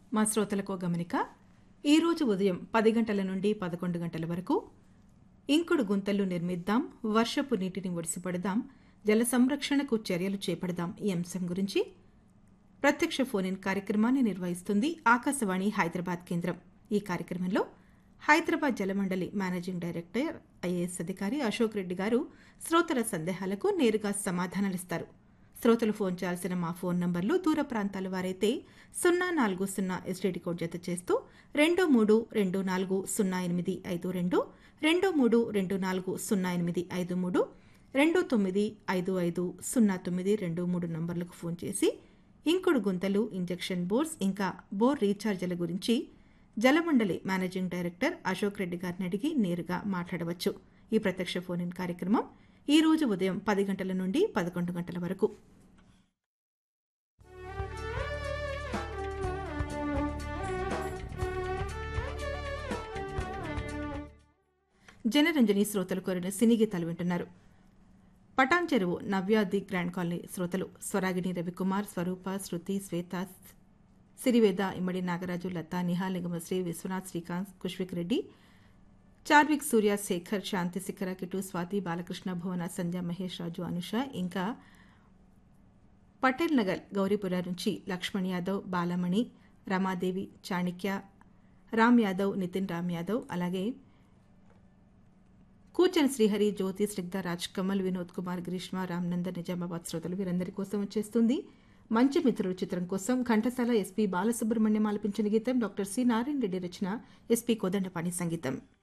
మా శ్రోతలకు గమనిక ఈరోజు ఉదయం పది గంటల నుండి పదకొండు గంటల వరకు ఇంకుడు గుంతలు నిర్మిద్దాం వర్షపు నీటిని ఒడిసిపడదాం జల సంరక్షణకు చర్యలు చేపడదాం ఈ అంశం గురించి ప్రత్యక్ష ఫోన్ ఇన్ కార్యక్రమాన్ని నిర్వహిస్తుంది ఆకాశవాణి హైదరాబాద్ కేంద్రం ఈ కార్యక్రమంలో Hyderabad Jalamandali managing director IAS అధికారి అశోక్ రెడ్డి గారు శ్రోతల సందేహాలకు నేరుగా సమాధానాలిస్తారు శ్రోతలు ఫోన్ చేయాల్సిన మా ఫోన్ నంబర్లు దూర ప్రాంతాల వారైతే సున్నా నాలుగు సున్నా ఎస్టీడీ కోడ్ జత చేస్తూ రెండు మూడు రెండు నాలుగు సున్నా ఎనిమిది ఐదు రెండు రెండు మూడు రెండు నాలుగు సున్నా ఎనిమిది ఐదు మూడు రెండు తొమ్మిది ఐదు ఐదు సున్నా తొమ్మిది రెండు మూడు నంబర్లకు ఫోన్ చేసి ఇంకుడు గుంతలు ఇంజెక్షన్ బోర్డ్స్ ఇంకా బోర్ రీఛార్జీల గురించి జలమండలి మేనేజింగ్ డైరెక్టర్ అశోక్ రెడ్డి గారిని అడిగి నేరుగా మాట్లాడవచ్చు ఈ ప్రత్యక్ష ఫోన్ ఇన్ కార్యక్రమం ఈ రోజు ఉదయం పది గంటల నుండి పదకొండు గంటల వరకు జనరంజని శ్రోతలు కోరిన సినీ గీతాలు వింటున్నారు పటాన్ చెరువు నవ్యాది గ్రాండ్ కాలనీ శ్రోతలు స్వరాగిణి రవికుమార్ స్వరూప శృతి శ్వేత సిరివేద ఇమ్మడి నాగరాజు లత నిహాలింగమశ్రీ విశ్వనాథ్ శ్రీకాంత్ కుష్విక్ రెడ్డి చార్విక్ సూర్య శేఖర్ శాంతి శిఖర కిటు స్వాతి బాలకృష్ణ భువన సంధ్య మహేష్ రాజు అనుష ఇంకా పటేల్ నగర్ గౌరీపుర నుంచి లక్ష్మణ్ యాదవ్ బాలమణి రమాదేవి చాణిక్య రామ్ యాదవ్ నితిన్ రామ్ యాదవ్ అలాగే కూచన్ శ్రీహరి జ్యోతి స్నిగ్ధ రాజ్ కమల్ వినోద్ కుమార్ గ్రీష్మ రామ్నందన్ నిజామాబాద్ శ్రోతలు వీరందరి కోసం వచ్చేస్తుంది మంచి మిత్రుడు చిత్రం కోసం ఘంటసాల ఎస్పీ బాలసుబ్రహ్మణ్యం ఆలపించిన గీతం డాక్టర్ సి నారాయణ రెడ్డి రచన ఎస్పీ కోదండపాణి సంగీతం